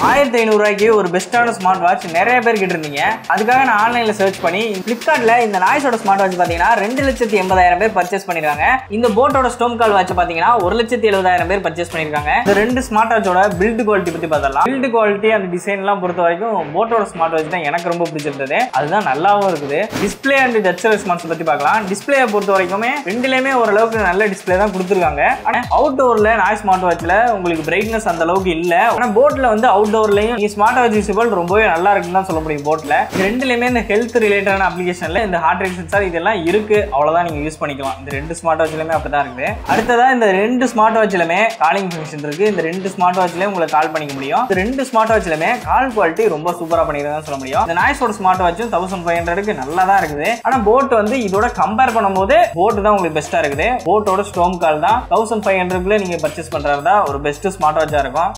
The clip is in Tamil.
ஆயிரத்தி ஐநூறு ரூபாய்க்கு ஒரு பெஸ்ட்டான ஸ்மார்ட் வாட்ச் நிறைய பேர் கிட்ட இருந்தீங்க அதுக்காக நான் ஆன்லைன்ல சர்ச் பண்ணி பிளிப்கார்ட்ல இந்த நாய்ஸோட ஸ்மார்ட் வாட்ச் பாத்தீங்கன்னா ரெண்டு லட்சத்தி எண்பதாயிரம் பேர் பர்ச்சேஸ் பண்ணிருக்காங்க இந்த போட்டோட ஸ்டோம் கால் வாட்ச் பாத்தீங்கன்னா ஒரு லட்சத்தி எழுபதாயிரம் பேர் பர்ச்சேஸ் பண்ணிருக்காங்க இந்த ரெண்டு ஸ்மார்ட் வாட்சோட பில்ட் குவாலிட்டி பத்தி பார்த்தலாம் பில்ட் குவாலிட்டி அந்த டிசைன் எல்லாம் பொறுத்த வரைக்கும் போட்டோட ஸ்மார்ட் வாட்ச் தான் எனக்கு ரொம்ப பிடிச்சிருந்தது அதுதான் நல்லாவும் இருக்குது டிஸ்பிளே அண்ட் டச் ரெஸ்பான்ஸ் பத்தி பார்க்கலாம் டிஸ்பிளே பொறுத்த வரைக்குமே ரெண்டுலயுமே ஓரளவுக்கு நல்ல டிஸ்பிளே தான் கொடுத்துருக்காங்க ஆனா அவுட்டோர்ல நாய் ஸ்மார்ட் வாட்ச்ல உங்களுக்கு பிரைட்னஸ் அந்த அளவுக்கு இல்ல ஆனா போட்ல வந்து அவுட்டோர்லயும் நீங்க ஸ்மார்ட் வாட்ச் யூசிபிள் ரொம்பவே நல்லா இருக்குன்னு தான் சொல்ல முடியும் போட்ல ரெண்டுலயுமே இந்த ஹெல்த் ரிலேட்டடான அப்ளிகேஷன்ல இந்த ஹார்ட் ரேட் சென்சார் இதெல்லாம் இருக்கு அவ்வளவுதான் நீங்க யூஸ் பண்ணிக்கலாம் இந்த ரெண்டு ஸ்மார்ட் வாட்ச்லயுமே அப்படிதான் இருக்குது அடுத்ததா இந்த ரெண்டு ஸ்மார்ட் வாட்ச்லயுமே காலிங் ஃபங்க்ஷன் இருக்கு இந்த ரெண்டு ஸ்மார்ட் வாட்ச்லயும் உங்களுக்கு கால் பண்ணிக்க முடியும் இந்த ரெண்டு ஸ்மார்ட் வாட்ச்லயுமே கால் குவாலிட்டி ரொம்ப சூப்பரா பண்ணிருக்காங்க சொல்ல முடியும் இந்த நாய்ஸோட ஸ்மார்ட் வாட்சும் தௌசண்ட் ஃபைவ் ஹண்ட்ரடுக்கு நல்லா தான் இருக்குது ஆனா போட் வந்து இதோட கம்பேர் பண்ணும்போது போட் தான் உங்களுக்கு பெஸ்டா இருக்குது போட்டோட ஸ்டோம் கால் தான் தௌசண்ட் ஃபைவ் ஹண்ட்ரட்ல நீங்க பர்ச்சேஸ் பண்றதா ஒரு பெஸ்ட் ஸ்மார்ட் வாட்சா இருக்கும்